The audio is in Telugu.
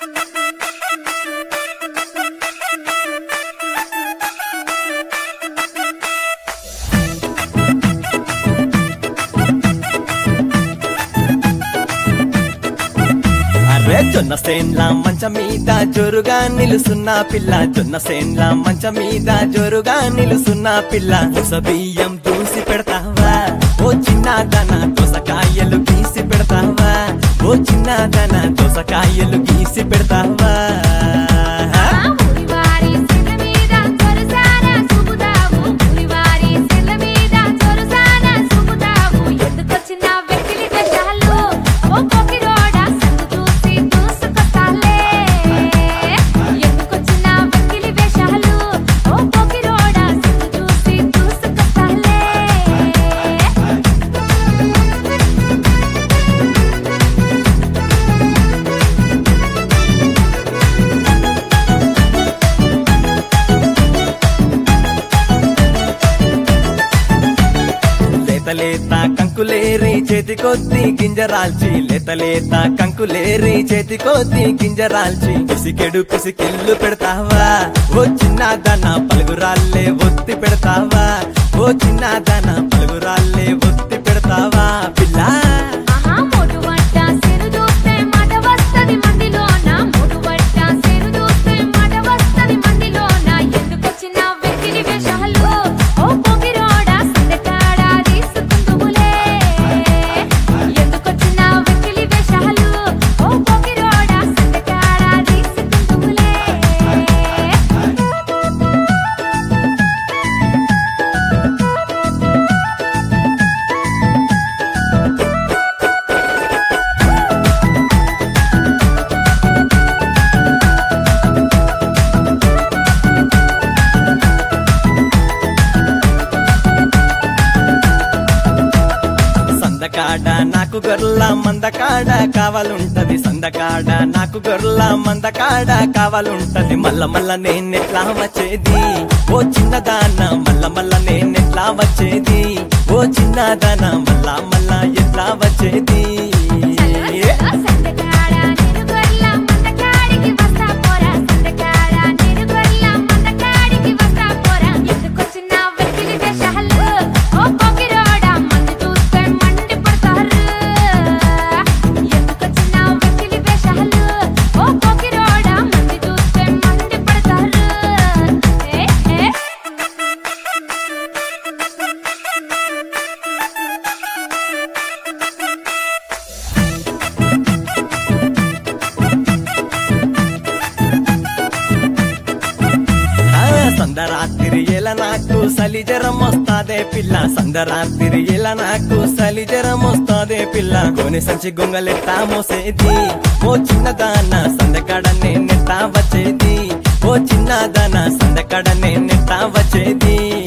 అరే జొన్న సేన్ల మంచం మీద జోరుగా నిలుసున్న పిల్ల జొన్న సేన్ల మంచం మీద జోరుగా నిలుసున్న పిల్ల బియ్యం దూసి పెడతావా ఓ చిన్నదన దోసకాయలు గీసి పెడతావా ఓ చిన్నదన దోసకాయలు గీసి పెడతావా ఊరివారి సెల్ల మీద చొరసాన చూపుతావు ఊరివారి సెల్ల మీద చొరసాన చూపుతావు ఎందుకొచ్చిన వెకిలి వేషాలు ఓ కోకిరోడా సందు చూసి దూసుకొస్తాలే ఎందుకొచ్చిన వెకిలి వేషాలు ఓ కోకిరోడా సందు చూసి దూసుకొస్తాలే లేత లేత కంకులేరి చేతి కొద్ది గింజరాల్చి లేత లేత కంకులేరి చేతి కొద్ది గింజరాల్చి పిసికెడు పిసికెళ్ళు పెడతావా ఓ చిన్నదన పలుగురాళ్ళే ఒత్తి పెడతావా ఓ చిన్నదన పలుగురాళ్ళే ఒత్తి పెడతావా పిల్ల ఆహా మోటు వట్ట సెను చూస్తే మాట వస్తది మందిలోన మోటు వట్ట సెను చూస్తే మాట వస్తది మందిలోన ఎందుకొచ్చిన వెకిలి వేషాలు ఓ కోకిరోడా సందకాడా తీసుకుందువులే ఎందుకొచ్చిన వెకిలి వేషాలు ఓ కోకిరోడా సందకాడా తీసుకుందువులే సందకాడ నాకు గొర్ల మందకాడ కావాలుంటది సందకాడ నాకు గొర్ల మందకాడ కావాలుంటది మల్ల మల్ల నేనెట్లా వచ్చేది ఓ చిన్నదాన మల్ల మల్ల నేనెట్లా వచ్చేది ఓ చిన్నదాన మల్ల మల్ల ఎట్లా వచ్చేది సందకాడ నేను గొర్ల మందకాడికి వస్తా పోరా సందకాడ నేను గొర్ల మందకాడికి వస్తా పోరా ఎందుకొచ్చిన వెకిలి వేషాలు ఓ కోకిరోడా మందు చూస్తే మండి పడతారు ఎందుకొచ్చిన వెకిలి వేషాలు ఓ కోకిరోడా మందు చూస్తే మండి పడతారు ఏ ఏ ఆ, సందరాత్రి ఎలా నాకు సలి జ్వరం వస్తాదే పిల్ల సందరాత్రి ఎలా నాకు సలి జ్వరం వస్తాదే పిల్ల కోని సంచి గొంగలెట్టా మోసేది ఓ చిన్నదాన సందకాడ నేనెట్టా వచ్చేది ఓ చిన్నదాన సందకాడ నేనెట్టా వచ్చేది